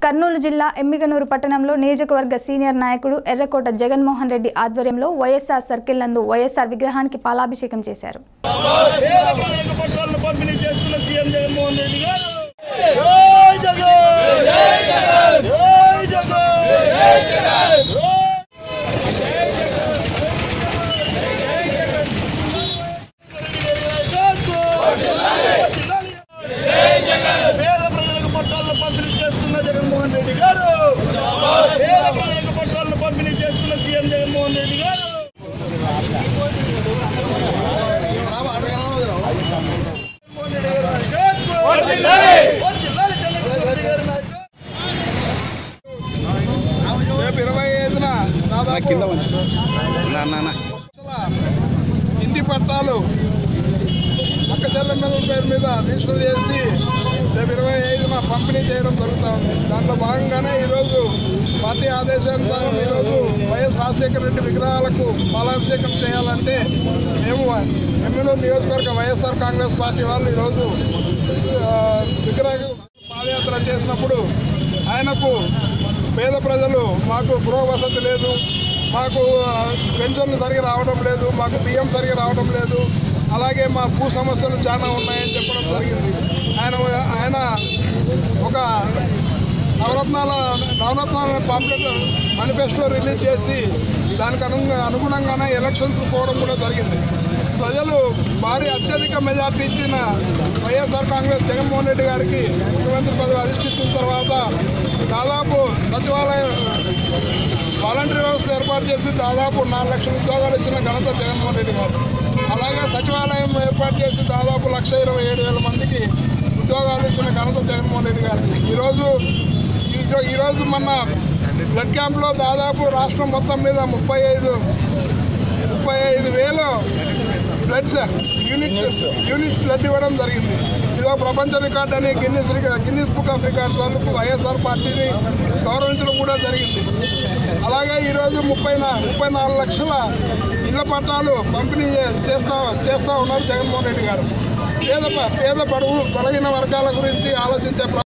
కర్నూలు జిల్లా ఎమ్మిగనూరు పట్టణంలో నియోజకవర్గ సీనియర్ నాయకుడు ఎర్రకోట జగన్మోహన్ రెడ్డి ఆధ్వర్యంలో వైఎస్ఆర్ సర్కిల్ నందు వైఎస్ఆర్ విగ్రహానికి పాలాభిషేకం చేశారు పేద ప్రజలకు పట్టాలను పంపిణీ చేస్తున్న సీఎం జగన్మోహన్ రెడ్డి గారు జై జగన్ జై జగన్ పేద ప్రజలకు పట్టాలను పంపిణీ చేస్తున్న జగన్మోహన్ రెడ్డి గారు పేద ప్రజలకు పట్టాలను పంపిణీ చేస్తున్న సీఎం జగన్మోహన్ రెడ్డి గారు రేపు ఇరవై ఐదున దాదాపు లక్షల ఇంటి పట్టాలు అక్క చెల్లెమ్మల పేరు మీద రిజిస్టర్ చేసి రేపు ఇరవై ఐదున పంపిణీ చేయడం జరుగుతూ ఉంది దాంట్లో భాగంగానే ఈరోజు పార్టీ ఆదేశానుసారం ఈరోజు వైఎస్ రాజశేఖర రెడ్డి విగ్రహాలకు పాలాభిషేకం చేయాలంటే మేము ఎమ్మెల్యే నియోజకవర్గ వైఎస్ఆర్ కాంగ్రెస్ పార్టీ వాళ్ళు ఈరోజు ఆ, విగ్రహ పాదయాత్ర చేసినప్పుడు ఆయనకు పేద ప్రజలు మాకు గృహ వసతి లేదు మాకు ఆ, పెన్షన్లు సరిగా రావడం లేదు మాకు బియ్యం సరిగా రావడం లేదు అలాగే మా భూ సమస్యలు చాలా ఉన్నాయని చెప్పడం జరిగింది ఆయన ఆయన ఒక నవరత్నాల నవరత్నాల పాంప్లెట్ మేనిఫెస్టో రిలీజ్ చేసి దానికి అను అనుగుణంగానే ఎలక్షన్స్ పోవడం కూడా జరిగింది ప్రజలు భారీ అత్యధిక మెజార్టీ ఇచ్చిన వైఎస్ఆర్ కాంగ్రెస్ జగన్మోహన్ రెడ్డి గారికి ముఖ్యమంత్రి పదవి అధిష్ఠించిన తర్వాత దాదాపు సచివాలయం వాలంటరీ వ్యవస్థ ఏర్పాటు చేసి దాదాపు నాలుగు లక్షల ఉద్యోగాలు ఇచ్చిన ఘనత జగన్మోహన్ రెడ్డి గారు అలాగే సచివాలయం ఏర్పాటు చేసి దాదాపు లక్ష ఇరవై ఏడు వేల మందికి ఉద్యోగాలు ఇచ్చిన ఘనత జగన్మోహన్ రెడ్డి గారు ఈరోజు ఈరో- ఈరోజు మొన్న బ్లడ్ క్యాంప్లో దాదాపు రాష్ట్రం మొత్తం మీద ముప్పై ఐదు ముప్పై ఐదు వేలు బ్లడ్స్ యూనిట్స్ యూనిట్స్ బ్లడ్ ఇవ్వడం జరిగింది ఇదో ప్రపంచ రికార్డ్ అని గిన్నిస్ రికా- గిన్నిస్ బుక్ ఆఫ్ రికార్డ్స్ వాళ్ళకు వైఎస్ఆర్ పార్టీని గౌరవించడం కూడా జరిగింది అలాగే ఈరోజు ముప్పై నా ముప్పై నాలుగు లక్షల ఇళ్ల పట్టాలు పంపిణీ చే- చేస్తా చేస్తూ ఉన్నారు జగన్మోహన్ రెడ్డి గారు పేద ప- పేద పడుగు బలహీన వర్గాల గురించి ఆలోచించే ప్ర-